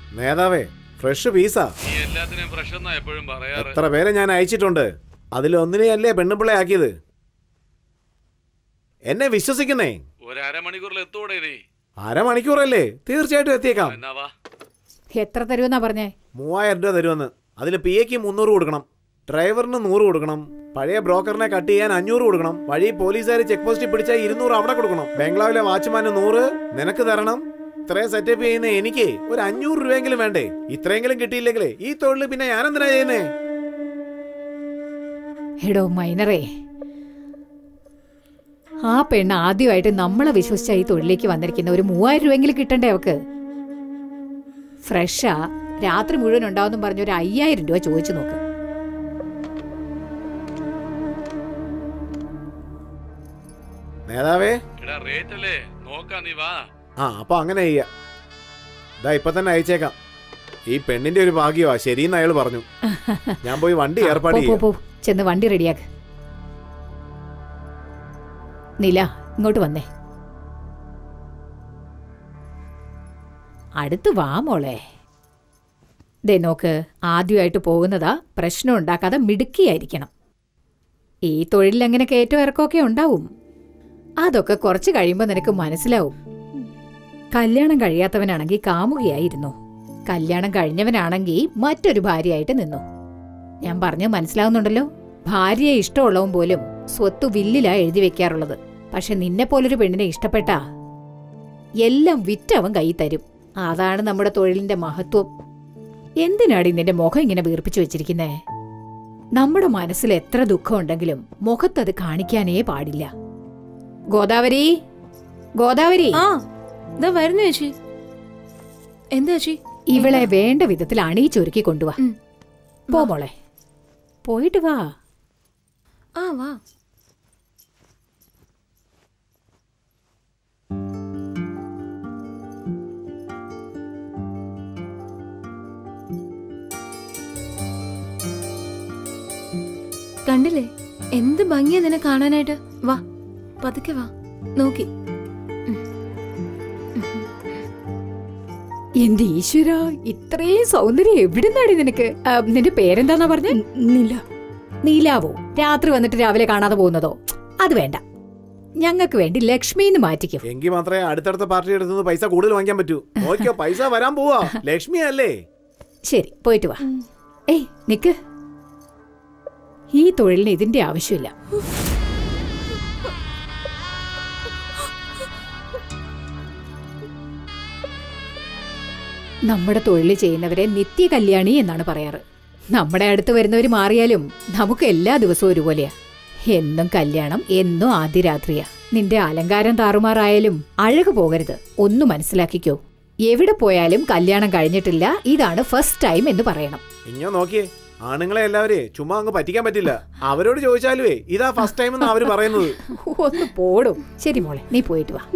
നേതാവേ ഫ്രഷ് പീസാ നീ എല്ലാത്തിനെയും ഫ്രഷ് എന്നാ എപ്പോഴും പറയാറ് എത്ര പേരെ ഞാൻ അയച്ചിട്ടുണ്ട് അതിലൊന്നിനെയല്ലേ പെണ്ണുപിള്ള ആക്കിയത് എന്നെ വിശ്വസിക്കുന്നേ ഒരു അരമണിക്കൂറിൽ എത്തൂടെ നീ അരമണിക്കൂറല്ലേ തീർച്ചയായിട്ടും എത്തിയേക്കാം എന്നാ വാ എത്ര തരുമെന്നാ പറഞ്ഞേ മൂവായിരം രൂപ തരുമെന്ന് അതിൽ പി എക്ക് മുന്നൂറ് കൊടുക്കണം ഡ്രൈവറിന് നൂറ് കൊടുക്കണം പഴയ ബ്രോക്കറിനെ കട്ട് ചെയ്യാൻ അഞ്ഞൂറ് കൊടുക്കണം വഴി പോലീസുകാർ ചെക്ക് പോസ്റ്റിൽ പിടിച്ചാൽ ഇരുന്നൂറ് അവിടെ കൊടുക്കണം ബംഗ്ലാവിലെ വാച്ച്മാന് നൂറ് നിനക്ക് തരണം ഇത്രയും സെറ്റപ്പ് ചെയ്യുന്ന എനിക്ക് ഒരു അഞ്ഞൂറ് രൂപയെങ്കിലും വേണ്ടേ ഇത്രയെങ്കിലും കിട്ടിയില്ലെങ്കിലേ ഈ തൊഴിൽ പിന്നെ ഞാൻ എന്തിനാ ചെയ്യുന്നേ എടോ മൈനറേ ആ പെണ്ണ് ആദ്യമായിട്ട് നമ്മളെ വിശ്വസിച്ച ഈ തൊഴിലേക്ക് വന്നിരിക്കുന്ന ഒരു മൂവായിരം രൂപയെങ്കിലും കിട്ടണ്ടേ അവക്ക് ഫ്രഷാ രാത്രി മുഴുവൻ ഉണ്ടാവും പറഞ്ഞ ഒരു അയ്യായിരം രൂപ ചോദിച്ചു നോക്ക് നേതാവേ എടാ റേറ്റ് അല്ലേ നോക്കാം നീ വാ ആ അപ്പൊ അങ്ങനെ ചെയ്യാ ഇതാ ഇപ്പൊ തന്നെ അയച്ചേക്കാം ഈ പെണ്ണിന്റെ ഒരു ഭാഗ്യമാ ശരിയെന്ന് അയാൾ പറഞ്ഞു ഞാൻ പോയി വണ്ടി ഏർപ്പാട് പോ, പോ, ചെയ്യാം പോ. ചെന്ന് വണ്ടി റെഡിയാക്ക് നില ഇങ്ങോട്ട് വന്നേ അടുത്ത് വാ മോളെ ദേ നോക്ക് ആദ്യമായിട്ട് പോകുന്നതാ പ്രശ്നം ഉണ്ടാക്കാതെ മിടുക്കിയായിരിക്കണം ഈ തൊഴിലിൽ അങ്ങനെ കയറ്റം ഇറക്കമൊക്കെ ഉണ്ടാവും അതൊക്കെ കുറച്ച് കഴിയുമ്പോൾ നിനക്ക് മനസ്സിലാവും കല്യാണം കഴിയാത്തവനാണെങ്കിൽ കാമുകയായിരുന്നു കല്യാണം കഴിഞ്ഞവനാണെങ്കിൽ മറ്റൊരു ഭാര്യയായിട്ട് നിന്നു ഞാൻ പറഞ്ഞു മനസ്സിലാവുന്നുണ്ടല്ലോ ഭാര്യയെ ഇഷ്ടമുള്ളവൻ പോലും സ്വത്ത് വില്ലിലാ എഴുതി വെക്കാറുള്ളത് പക്ഷെ നിന്നെ പോലൊരു പെണ്ണിനെ ഇഷ്ടപ്പെട്ടാ എല്ലാം വിറ്റവൻ കൈ തരും അതാണ് നമ്മുടെ തൊഴിലിന്റെ മഹത്വം എന്തിനാടി നിന്റെ മുഖം ഇങ്ങനെ വീർപ്പിച്ചു വെച്ചിരിക്കുന്നേ നമ്മുടെ മനസ്സിൽ എത്ര ദുഃഖമുണ്ടെങ്കിലും മുഖത്തത് കാണിക്കാനേ പാടില്ല ഗോദാവരി ഗോദാവരി ആ ഇതാ വരുന്നു ചേച്ചി എന്താ ചേച്ചി ഇവളെ വേണ്ട വിധത്തിൽ അണിയിച്ചൊരുക്കി കൊണ്ടുവാ ഉം. പോ മോളെ പോയിട്ട് വാ ആ വാ കണ്ടില്ലേ എന്ത് ഭംഗിയാ നിന്നെ കാണാനായിട്ട് വാ പതുക്കെ വാ നോക്കി എന്റെ ഈശ്വര ഇത്രയും സൗന്ദര്യം എവിടുന്നാടി നിനക്ക് ആ, നിന്റെ പേരെന്താന്നാ പറഞ്ഞ നില നീലാവോ രാത്രി വന്നിട്ട് രാവിലെ കാണാതെ പോകുന്നതോ അത് വേണ്ട ഞങ്ങൾക്ക് വേണ്ടി ലക്ഷ്മിന്ന് മാറ്റിക്കും എങ്കിൽ മാത്രമേ അടുത്തടുത്ത പാർട്ടി എടുത്തുനിന്ന് പൈസ കൂടുതൽ വാങ്ങിക്കാൻ പറ്റൂ നോക്കിയോ പൈസ വരാൻ പോവാ ലക്ഷ്മി അല്ലേ ശരി പോയിട്ട് വാ ഏയ് നിക്ക് ഈ തൊഴിലിന് ഇതിന്റെ ആവശ്യമില്ല നമ്മുടെ തൊഴിൽ ചെയ്യുന്നവരെ നിത്യ കല്യാണി എന്നാണ് പറയാറ് നമ്മുടെ അടുത്ത് വരുന്നവർ മാറിയാലും നമുക്ക് എല്ലാ ദിവസവും ഒരുപോലെയാ എന്നും കല്യാണം എന്നും ആദ്യ രാത്രിയാ നിന്റെ അലങ്കാരം താറുമാറായാലും അഴക് പോകരുത് ഒന്ന് മനസ്സിലാക്കിക്കോ എവിടെ പോയാലും കല്യാണം കഴിഞ്ഞിട്ടില്ല ഇതാണ് ഫസ്റ്റ് ടൈം എന്ന് പറയണം ഇങ്ങോ നോക്കിയേ ആണുങ്ങളെ എല്ലാവരെയും ചുമ്മാ അങ്ങ് പറ്റിക്കാൻ പറ്റില്ല അവരോട് ചോദിച്ചാലുവേ ഇതാ ഫസ്റ്റ് ടൈം എന്ന് അവര് പറയുന്നത് ഒന്ന് പോടും ശരി മോളെ നീ പോയിട്ട് വാ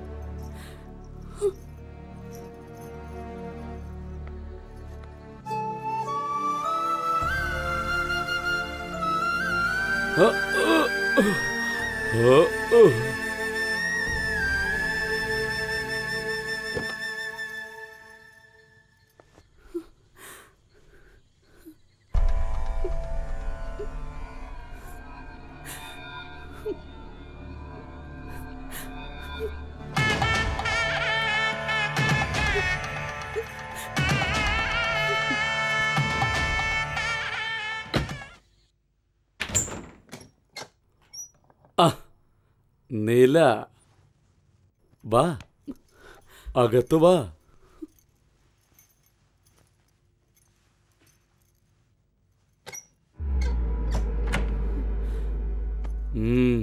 നില വാ അകത്ത് വാ ഉം.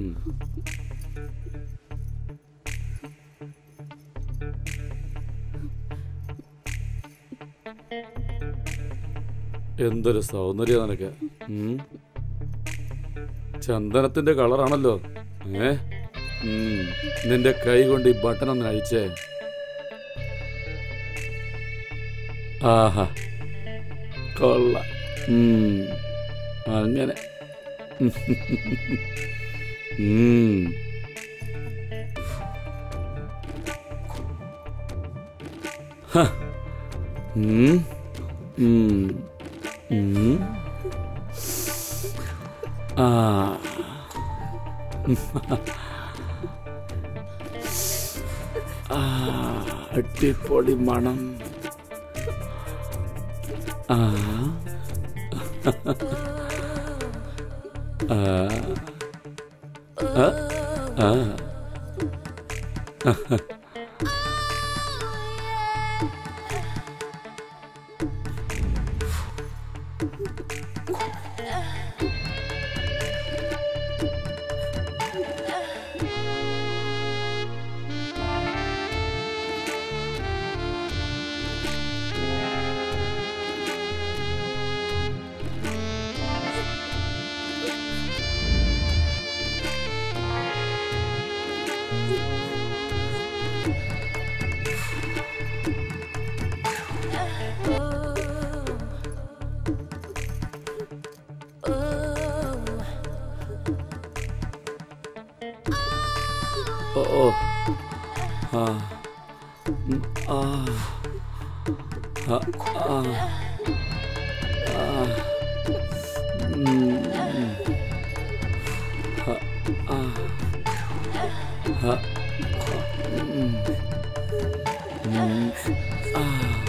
എന്തൊരു സൗന്ദര്യം നിനക്ക് ഉം. ചന്ദനത്തിന്റെ കളറാണല്ലോ ഏ ഉം. നിന്റെ കൈ കൊണ്ട് ഈ ബട്ടൺ ഒന്ന് അഴിച്ചേ ആഹാ കൊള്ള ഉം. അങ്ങനെ ഉം. ഹ. ഉം. ഉം. ഉം. ആ ആ, അടിപൊളി മണം ആ ആ ആ ആ ഓ ഓ ആ ഉം, ആ ആ ആ ആ ഉം, ഉം. ആ ആ ആ ഉം. ഉം. ആ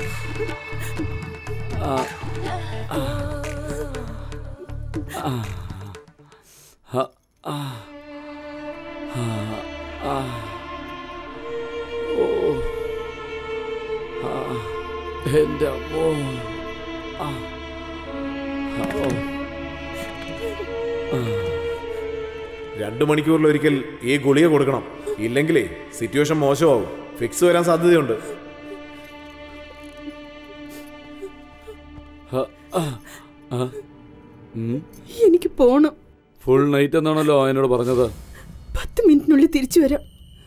ആ ആ ആ ആ ആ ആ ആ ഓ ആ എൻ്റെ അമ്മോ ആ ആ, ഓ ആ രണ്ട് മണിക്കൂറിലൊരിക്കൽ ഈ ഗുളിക കൊടുക്കണം ഇല്ലെങ്കിലേ സിറ്റുവേഷൻ മോശമാവും ഫിക്സ് വരാൻ സാധ്യതയുണ്ട് ആ, ആ, ആ. ഉം. എനിക്ക് പോണം ഫുൾ നൈറ്റ് എന്നാണല്ലോ എന്നോട് പറഞ്ഞത് പത്ത് മിനിറ്റിനുള്ളിൽ തിരിച്ചു വരാം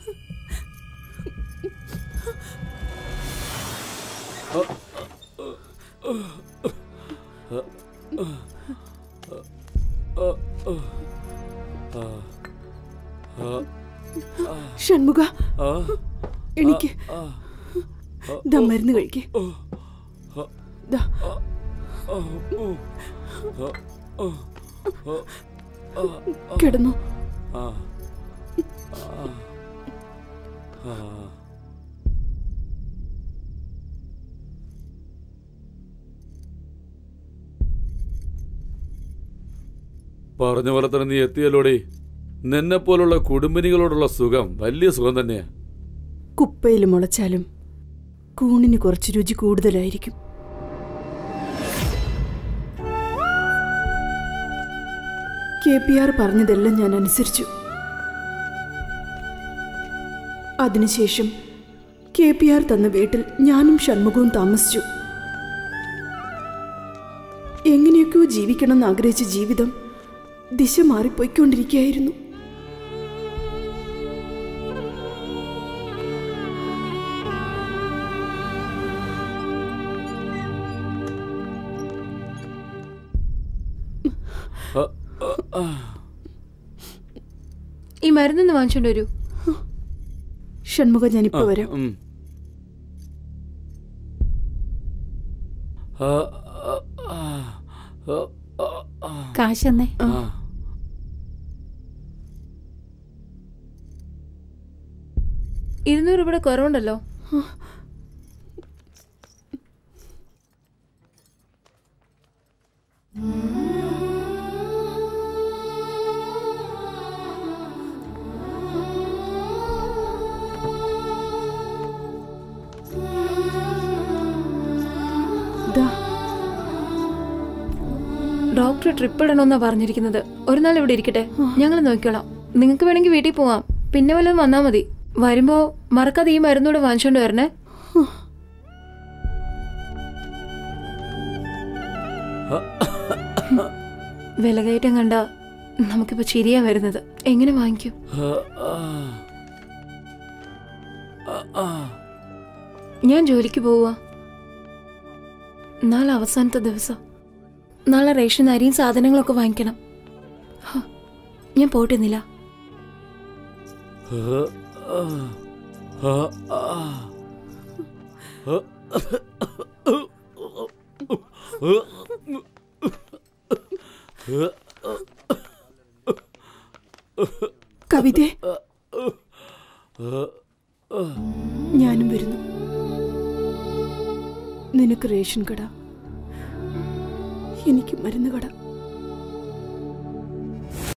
ഷൺമുഖ ആ, എനിക്ക് ആ, ദാ മരുന്ന് കഴിക്കേ ദാ ആ, ഓ, ആ, ആ, ആ, കിടന്നു ആ, ആ, ആ. പറഞ്ഞ പോലെ തന്നെ നീ എത്തിയല്ലോടി നിന്നെ പോലുള്ള കുടുംബിനികളോടുള്ള സുഖം വലിയ സുഖം തന്നെയാ കുപ്പയിൽ മുളച്ചാലും കൂണിന് കുറച്ച് രുചി കൂടുതലായിരിക്കും കെ പി ആർ പറഞ്ഞതെല്ലാം ഞാൻ അനുസരിച്ചു അതിനുശേഷം കെ പി ആർ തന്ന വീട്ടിൽ ഞാനും ഷൺമുഖവും താമസിച്ചു എങ്ങനെയൊക്കെയോ ജീവിക്കണമെന്ന് ആഗ്രഹിച്ച ജീവിതം ദിശ മാറിപ്പോയിക്കൊണ്ടിരിക്കുകയായിരുന്നു ആ, ആ, ആ. ഈ മരുന്നൊന്ന് വാങ്ങിച്ചോണ്ട് വരൂ ഷൺമുഖ ഞാനിപ്പോ വരാം ഉം. ആ, ആ, ആ, ആ, ആ, ആ. കാശെന്നേ ആ. ഇരുന്നൂറ് ഇവിടെ കുറവുണ്ടല്ലോ ദാ ഡോക്ടർ ട്രിപ്പ് ഇടണമെന്നാ പറഞ്ഞിരിക്കുന്നത് ഒരു നാൾ ഇവിടെ ഇരിക്കട്ടെ ഞങ്ങൾ നോക്കിക്കോളാം നിങ്ങൾക്ക് വേണമെങ്കിൽ വീട്ടിൽ പോവാം പിന്നെ വല്ലതും വന്നാൽ മതി വരുമ്പോ മറക്കാതെ ഈ മരുന്നൂടെ വാങ്ങിച്ചോണ്ട് വരണേ വിലകയറ്റം കണ്ട നമുക്കിപ്പോ ചിരിയാ വരുന്നത് എങ്ങനെ വാങ്ങിക്കും ആ, ആ. ആ, ആ. ഞാൻ ജോലിക്ക് പോവുക നാളെ അവസാനത്തെ ദിവസം നാളെ റേഷൻ അരിയും സാധനങ്ങളൊക്കെ വാങ്ങിക്കണം ഹ, ഞാൻ പോട്ടുന്നില്ല ആ, ആ. ആ, ആ. ആ, കവിതേ ഞാനും വരുന്നു നിനക്ക് റേഷൻ കട എനിക്ക് മരുന്ന് കട